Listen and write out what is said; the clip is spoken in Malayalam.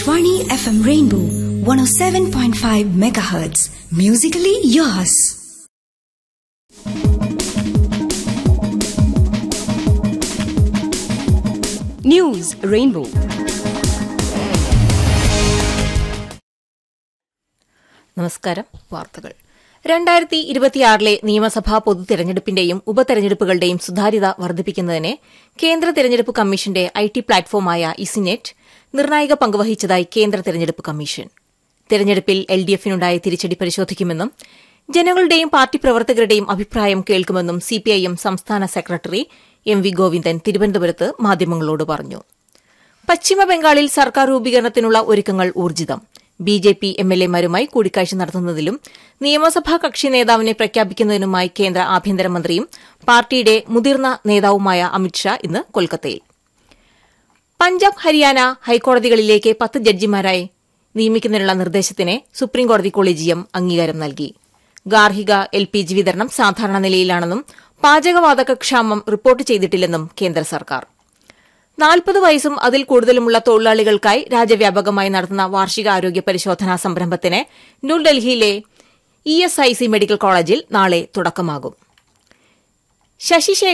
Vani FM Rainbow 107.5 megahertz. Musically yours. News Rainbow. നമസ്കാരം വാർത്തകൾ രണ്ടായിരത്തി ഇരുപത്തിയാറിലെ നിയമസഭാ പൊതു തെരഞ്ഞെടുപ്പിന്റെയും ഉപതെരഞ്ഞെടുപ്പുകളുടെയും സുതാര്യത വർദ്ധിപ്പിക്കുന്നതിന് കേന്ദ്ര തെരഞ്ഞെടുപ്പ് കമ്മീഷന്റെ ഐ ടി പ്ലാറ്റ്ഫോമായ ഇസിനെറ്റ് നിർണായക പങ്കുവഹിച്ചതായി കേന്ദ്ര തെരഞ്ഞെടുപ്പ് കമ്മീഷൻ തെരഞ്ഞെടുപ്പിൽ എൽ ഡി എഫിനുണ്ടായ തിരിച്ചടി പരിശോധിക്കുമെന്നും ജനങ്ങളുടെയും പാർട്ടി പ്രവർത്തകരുടെയും അഭിപ്രായം കേൾക്കുമെന്നും സിപിഐഎം സംസ്ഥാന സെക്രട്ടറി എം വി ഗോവിന്ദൻ തിരുവനന്തപുരത്ത് മാധ്യമങ്ങളോട് പറഞ്ഞു പശ്ചിമബംഗാളിൽ സർക്കാർ രൂപീകരണത്തിനുള്ള ഒരുക്കങ്ങൾ ഊർജിതം B J P M L എമാരുമായി കൂടിക്കാഴ്ച നടത്തുന്നതിലും നിയമസഭാ കക്ഷി നേതാവിനെ പ്രഖ്യാപിക്കുന്നതിനുമായി കേന്ദ്ര ആഭ്യന്തരമന്ത്രിയും പാർട്ടിയുടെ മുതിർന്ന നേതാവുമായ അമിത്ഷാ ഇന്ന് കൊൽക്കത്തയിൽ പഞ്ചാബ് ഹരിയാന ഹൈക്കോടതികളിലേക്ക് പത്ത് ജഡ്ജിമാരായി നിയമിക്കുന്നതിനുള്ള നിർദ്ദേശത്തിന് സുപ്രീംകോടതി കൊളീജിയം അംഗീകാരം നൽകി ഗാർഹിക എൽ പി ജി വിതരണം സാധാരണ നിലയിലാണെന്നും പാചകവാതക ക്ഷാമം റിപ്പോർട്ട് ചെയ്തിട്ടില്ലെന്നും കേന്ദ്ര സർക്കാർ നാൽപ്പത് വയസ്സും അതിൽ കൂടുതലുമുള്ള തൊഴിലാളികൾക്കായി രാജ്യവ്യാപകമായി നടത്തുന്ന വാർഷിക ആരോഗ്യ പരിശോധനാ സംരംഭത്തിന് ന്യൂഡൽഹിയിലെ E S I C medical കോളേജിൽ നാളെ തുടക്കമാകും ശശി